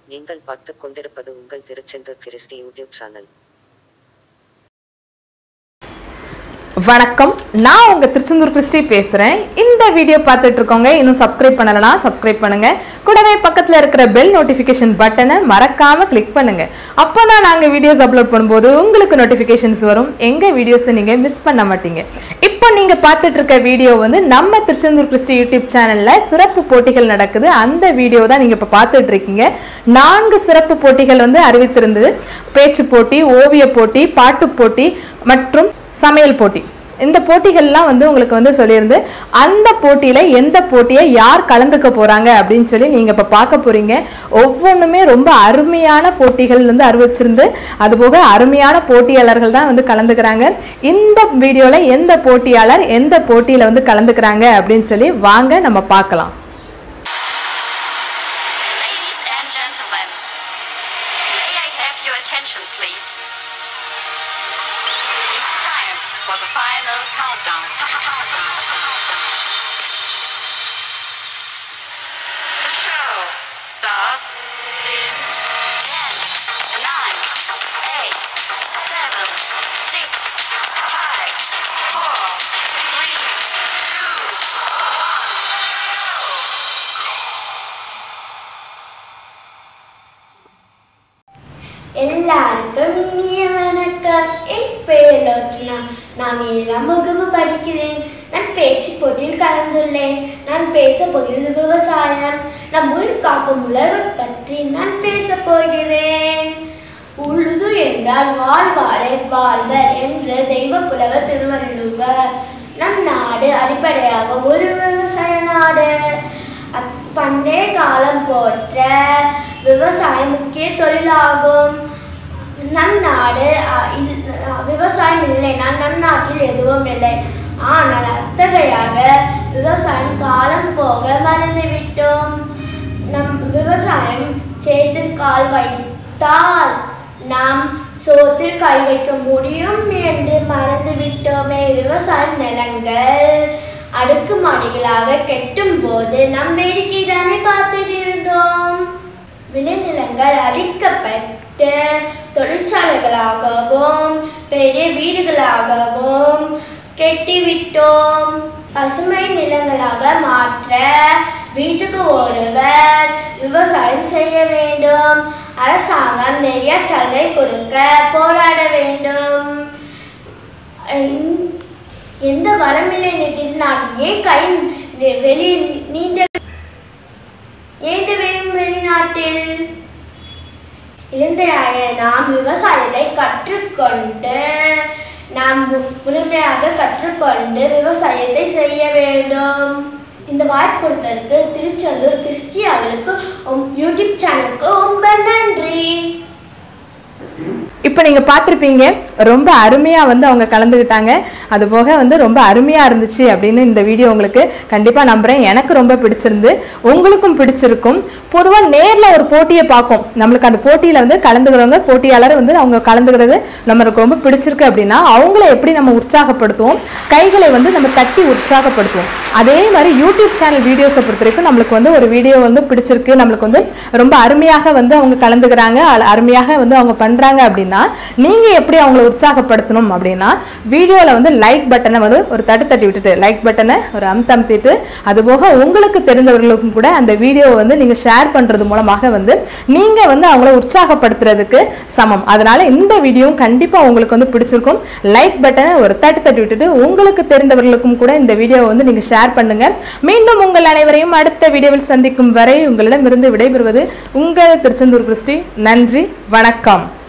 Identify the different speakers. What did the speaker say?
Speaker 1: நீங்கள் பார்த்துக் கொண்டிருப்பது உங்கள் திருச்செந்தூர் கிறிஸ்டி யூடியூப் சேனல்
Speaker 2: வணக்கம் நான் உங்க திருச்செந்தூர் கிறிஸ்டி பேசுறேன் இந்த வீடியோ பார்த்துட்டு இருக்கவங்க இன்னும் சப்ஸ்கிரைப் பண்ணலனா சப்ஸ்கிரைப் பண்ணுங்க கூடவே பக்கத்துல இருக்கிற பெல் நோட்டிபிகேஷன் பட்டனை மறக்காம கிளிக் பண்ணுங்க அப்பதான் நாங்க வீடியோஸ் அப்லோட் பண்ணும்போது உங்களுக்கு நோட்டிபிகேஷன்ஸ் வரும் எங்க வீடியோஸ் நீங்க மிஸ் பண்ண மாட்டீங்க இப்போ நீங்க பார்த்துட்டு இருக்க வீடியோ வந்து நம்ம திருச்செந்தூர் கிறிஸ்டி யூடியூப் சேனல்ல சிறப்பு போட்டிகள் நடக்குது அந்த வீடியோ தான் நீங்க இப்ப பார்த்துட்டு இருக்கீங்க நான்கு சிறப்பு போட்டிகள் வந்து அறிவித்திருந்தது பேச்சு போட்டி ஓவிய போட்டி பாட்டு போட்டி மற்றும் சமையல் போட்டி இந்த போட்டிகள்லாம் வந்து உங்களுக்கு வந்து சொல்லியிருந்து அந்த போட்டியில எந்த போட்டியை யார் கலந்துக்க போறாங்க அப்படின்னு சொல்லி நீங்க இப்ப பார்க்க போறீங்க ஒவ்வொன்றுமே ரொம்ப அருமையான போட்டிகள் வந்து அறிவிச்சிருந்து அதுபோக அருமையான போட்டியாளர்கள் தான் வந்து கலந்துக்கிறாங்க இந்த வீடியோல எந்த போட்டியாளர் எந்த போட்டியில வந்து கலந்துக்கிறாங்க அப்படின்னு சொல்லி வாங்க நம்ம பார்க்கலாம்
Speaker 3: Ladies and gentlemen, may I have your attention, please? It's time for the final countdown. The show starts in 10, 9, 8, 7, 6, 5, 4, 3, 2, 1, go!
Speaker 4: எல்லாருக்கும் இனிய வணக்கம் என் பெயர் லோச்சனா நான் ஏழாம் வகுப்பு படிக்கிறேன் நான் பேச்சு போட்டியில் கலந்துள்ளேன் நான் பேச போகிறது விவசாயம் நம் உயிர் காக்கும் உலகம் பற்றி நான் பேச போகிறேன் உழுது என்றால் வாழ்வாரை வாழ்வர் என்ற தெய்வ புலவர் திருவள்ளுவர் நம் நாடு அடிப்படையாக ஒரு விவசாய நாடு அப்- பண்டைய காலம் போன்ற விவசாயம் முக்கிய தொழிலாகும் நம் நாடு அ, இல்- அ, விவசாயம் இல்லைனால் நம் நாட்டில் எதுவும் இல்லை ஆனால் அத்தகையாக விவசாயம் காலம் போக மறந்துவிட்டோம் நம் விவசாயம் சேத்தில் கால் வைத்தால் நாம் சோத்தில் கை வைக்க முடியும் என்று மறந்துவிட்டோமே விவசாய நிலங்கள் அடுக்குமாடிகளாக கெட்டும் போது நம் வேடிக்கை தானே பார்த்துட்டு இருந்தோம் விளைநிலங்கள் அழிக்கப்பட்டு தொழிற்சாலைகளாகவும் பெரிய வீடுகளாகவும் கெட்டிவிட்டோம் பசுமை நிலங்களாக மாற்ற வீட்டுக்கு ஒருவர் விவசாயம் செய்ய வேண்டும் அரசாங்கம் நிறைய சலுகை கொடுக்க போராட வேண்டும் இந்த- எந்த வளமில்லை நிதியில் நான் ஏன் கை வெளி நீண்ட ஏந்த வேண்டும் வெளிநாட்டில் இளைஞராய நாம் விவசாயத்தை கற்றுக்கொண்டு நாம் மு- முழுமையாக கற்றுக்கொண்டு விவசாயத்தை செய்ய வேண்டும் இந்த வாய்ப்பு கொடுத்ததற்கு திருச்செந்தூர் கிறிஸ்டியாவிற்கு யூடியூப் சேனலுக்கு ரொம்ப நன்றி
Speaker 2: இப்போ நீங்கள் பார்த்துருப்பீங்க ரொம்ப அருமையாக வந்து அவங்க கலந்துக்கிட்டாங்க அது போக வந்து ரொம்ப அருமையாக இருந்துச்சு அப்படின்னு இந்த வீடியோ உங்களுக்கு கண்டிப்பாக நம்புகிறேன் எனக்கு ரொம்ப பிடிச்சிருந்து உங்களுக்கும் பிடிச்சிருக்கும் பொதுவாக நேரில் ஒரு போட்டியை பார்க்கும் நம்மளுக்கு அந்த போட்டியில் வந்து கலந்துக்கிறவங்க போட்டியாளர் வந்து அவங்க கலந்துக்கிறது நம்மளுக்கு ரொம்ப பிடிச்சிருக்கு அப்படின்னா அவங்கள எப்படி நம்ம உற்சாகப்படுத்துவோம் கைகளை வந்து நம்ம தட்டி உற்சாகப்படுத்துவோம் அதே மாதிரி யூடியூப் சேனல் வீடியோஸை பொறுத்த வரைக்கும் நம்மளுக்கு வந்து ஒரு வீடியோ வந்து பிடிச்சிருக்கு நம்மளுக்கு வந்து ரொம்ப அருமையாக வந்து அவங்க கலந்துக்கிறாங்க அ- அருமையாக வந்து அவங்க பண்றாங்க அப்படின்னா நீங்க எப்படி அவங்கள உற்சாகப்படுத்தணும் அப்படின்னா வீடியோல வந்து லைக் பட்டனை வந்து ஒரு தட்டு தட்டி விட்டுட்டு லைக் பட்டனை ஒரு அமுத்து அமுத்திட்டு அதுபோக உங்களுக்கு தெரிந்தவர்களுக்கும் கூட அந்த வீடியோவை வந்து நீங்க ஷேர் பண்றது மூலமாக வந்து நீங்க வந்து அவங்கள உற்சாகப்படுத்துறதுக்கு சமம் அதனால இந்த வீடியோவும் கண்டிப்பா உங்களுக்கு வந்து பிடிச்சிருக்கும் லைக் பட்டனை ஒரு தட்டு தட்டி விட்டுட்டு உங்களுக்கு தெரிந்தவர்களுக்கும் கூட இந்த வீடியோவை வந்து நீங்க ஷேர் பண்ணுங்க மீண்டும் உங்கள் அனைவரையும் அடுத்த வீடியோவில் சந்திக்கும் வரை உங்களிடமிருந்து விடைபெறுவது உங்கள் திருச்செந்தூர் கிறிஸ்டி நன்றி வணக்கம்